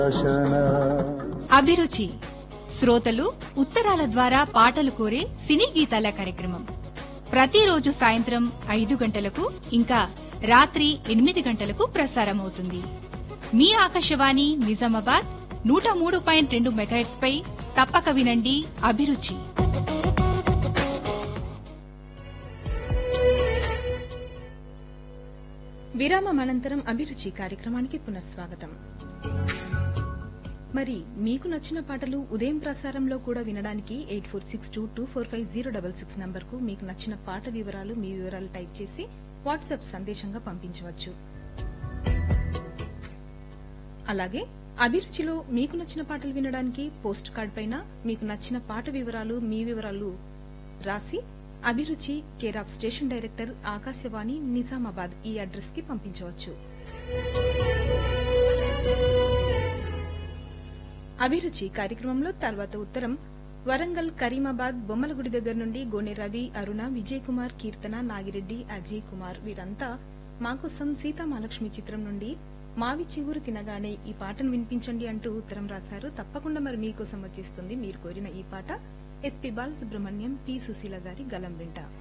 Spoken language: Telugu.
అభిరుచి శ్రోతలు ఉత్తరాల ద్వారా పాటలు కోరే సినీ గీతాల కార్యక్రమం ప్రతిరోజు సాయంత్రం ఐదు గంటలకు ఇంకా రాత్రి ఎనిమిది గంటలకు ప్రసారమవుతుంది మీ ఆకాశవాణి నిజామాబాద్ నూట మూడు పాయింట్ రెండు మెగాహెట్స్ పై తప్పక వినండి అభిరుచి విరామం అనంతరం అభిరుచి కార్యక్రమానికి పునఃస్వాగతం మరి మీకు నచ్చిన పాటలు ఉదయం ప్రసారంలో కూడా వినడానికి eight four six two two four five zero double six number కు మీకు నచ్చిన పాట వివరాలు మీ వివరాలు టైప్ చేసి వాట్సాప్ సందేశంగా పంపించవచ్చు అలాగే అభిరుచిలో మీకు నచ్చిన పాటలు వినడానికి పోస్ట్ కార్డ్ పైన మీకు నచ్చిన పాట వివరాలు మీ వివరాలు రాసి అభిరుచి care of station director Akashvani Nizamabad ఈ అడ్రస్ కి పంపించవచ్చు అభిరుచి కార్యక్రమంలో తర్వాత ఉత్తరం వరంగల్ కరీమాబాద్ బొమ్మలగుడి దగ్గర నుండి గోనె రవి అరుణ విజయ్ కుమార్ కీర్తన నాగిరెడ్డి అజయ్ కుమార్ వీరంతా మా కోసం సీతామహాలక్ష్మి చిత్రం నుండి మావి చిగురు తినగానే ఈ పాటను వినిపించండి అంటూ ఉత్తరం రాశారు తప్పకుండా మరి మీకోసం వచ్చేస్తుంది మీరు కోరిన ఈ పాట ఎస్పీ బాలసుబ్రహ్మణ్యం పి సుశీల గారి గలం వింట